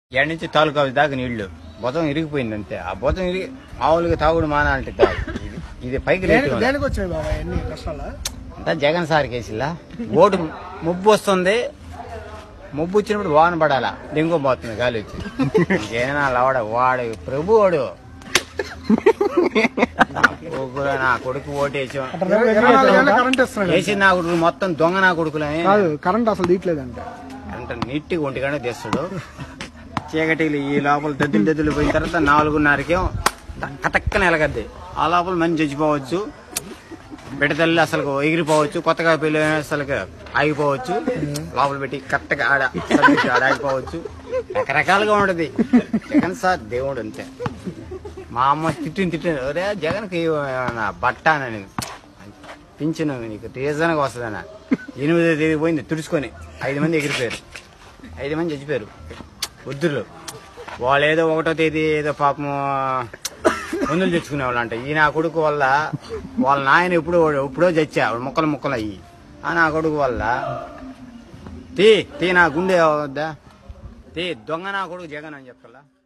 ఏడు నుంచి తాలూకా దాకా నీళ్లు బొతం ఇరిగిపోయింది అంతే ఆ బొతం ఇరిగి మామూలుగా తాగుడు మానాలంటే కాదు ఇది- ఇది పైకి దేనికి రేటు దేనికి వచ్చినాయి బాబా ఎన్ని కష్టాలు అంతా జగన్ సార్ కేసులా ఓటు ముబ్బు వస్తుంది ముబ్బు వచ్చినప్పుడు వాన పడాలా డెంగు పోతుంది గాలి వచ్చి జగన్ లవడ వాడు ప్రభు వాడు నా కొడుకు- నా కొడుకు ఓటేసాం ఇరవై నాలుగు గంటల కరెంట్ ఇస్తున్నాడు వేసి నా కొడుకు మొత్తం దొంగ నా కొడుకులని కాదు కరెంట్ అసలు తీయట్లేదంట అంటే నీట్గా ఒంటిగానే తెస్తాడు చీకటిలు ఈ లోపల దద్దులు దద్దులు పోయిన తర్వాత నాలుగున్నరకేం కతక్కన ఎలగద్ది ఆ లోపల మంచి చచ్చిపోవచ్చు బిడ్డతల్లి అసలు ఎగిరిపోవచ్చు కొత్తగా పెళ్లి అసలు ఆగిపోవచ్చు లోపల పెట్టి కరెక్ట్గా ఆడ సర్దుకి ఆడ ఆగిపోవచ్చు రకరకాలుగా ఉండదు జగన్ సార్ దేవుడు అంతే మా అమ్మ తిట్టిన తిట్టిన ఒరే జగన్కి ఏమన్నా బట్ట అని పింఛను నీకు రీజన్గా వస్తుందన్న ఎనిమిదో తేదీ పోయింది తుడుచుకొని ఐదు మంది ఎగిరిపోయారు ఐదు మంది చచ్చిపోయారు వృద్ధులు వాళ్ళు ఏదో ఒకటో తేదీ ఏదో పాపం మందులు తెచ్చుకునే వాళ్ళు అంట ఈ నా కొడుకు వల్ల వాళ్ళ నాయన ఎప్పుడో ఎప్పుడో చచ్చా వాడు ముక్కలు ముక్కలు అయ్యి ఆ నా కొడుకు వల్ల తీ తీ నా గుండె వద్దా తీ దొంగ నా కొడుకు జగన్ అని చెప్పాలా